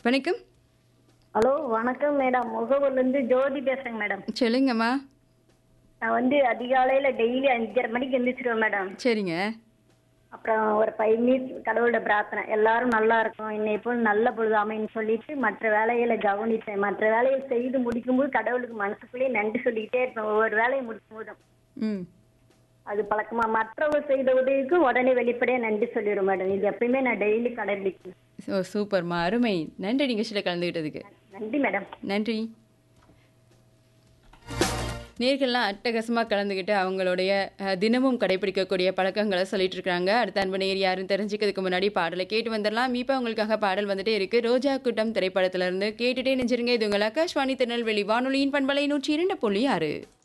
வணக்கம் ஹலோ வணக்கம் மேடம் முகவூர்லேருந்து ஜோதி பேசுறேங்க மேடம் சொல்லுங்கம்மா நான் வந்து அதிகாலையில டெய்லி அஞ்சரை மணிக்கு எந்திரிச்சிருவேன் மேடம் சரிங்க அப்புறம் ஒரு ஃபைவ் மினிட்ஸ் கடவுளோட பிரார்த்தனை எல்லாரும் நல்லா இருக்கும் இன்னை போல் நல்ல பொழுது அமைன்னு சொல்லிட்டு மற்ற வேலைகளை கவனிப்பேன் மற்ற வேலையை செய்து முடிக்கும்போது கடவுளுக்கு மனசுக்குள்ளேயே நன்றி சொல்லிக்கிட்டே இருப்பேன் ஒவ்வொரு வேலையை முடிக்கும் போதும் ம் அது பழக்கமா மற்றவர் செய்த உதவிக்கு உடனே வெளிப்படையா நன்றி சொல்லிடுவேன் மேடம் இது எப்பயுமே நான் டெய்லி கடைபிடிக்கிறேன் ஓ சூப்பர்மா அருமை நன்றி நிகழ்ச்சியில் கலந்துக்கிட்டதுக்கு நன்றி மேடம் நன்றி நேர்கள்லாம் அட்டகாசமாக கலந்துக்கிட்டு அவங்களுடைய அஹ், தினமும் கடைபிடிக்கக்கூடிய பழக்கங்களை சொல்லிட்டு இருக்காங்க அடுத்த அன்பு நேர் யாருன்னு தெரிஞ்சுக்கிறதுக்கு முன்னாடி பாடலை கேட்டு வந்துடலாம் இப்போ உங்களுக்காக பாடல் வந்துட்டே இருக்கு ரோஜா கூட்டம் திரைப்படத்துல இருந்து கேட்டுட்டே நெஞ்சிருங்க இது உங்கள் ஆகாஷ்வாணி திருநெல்வேலி வானொலியின் பண்பலை நூற்றி இரண்டு புள்ளி ஆறு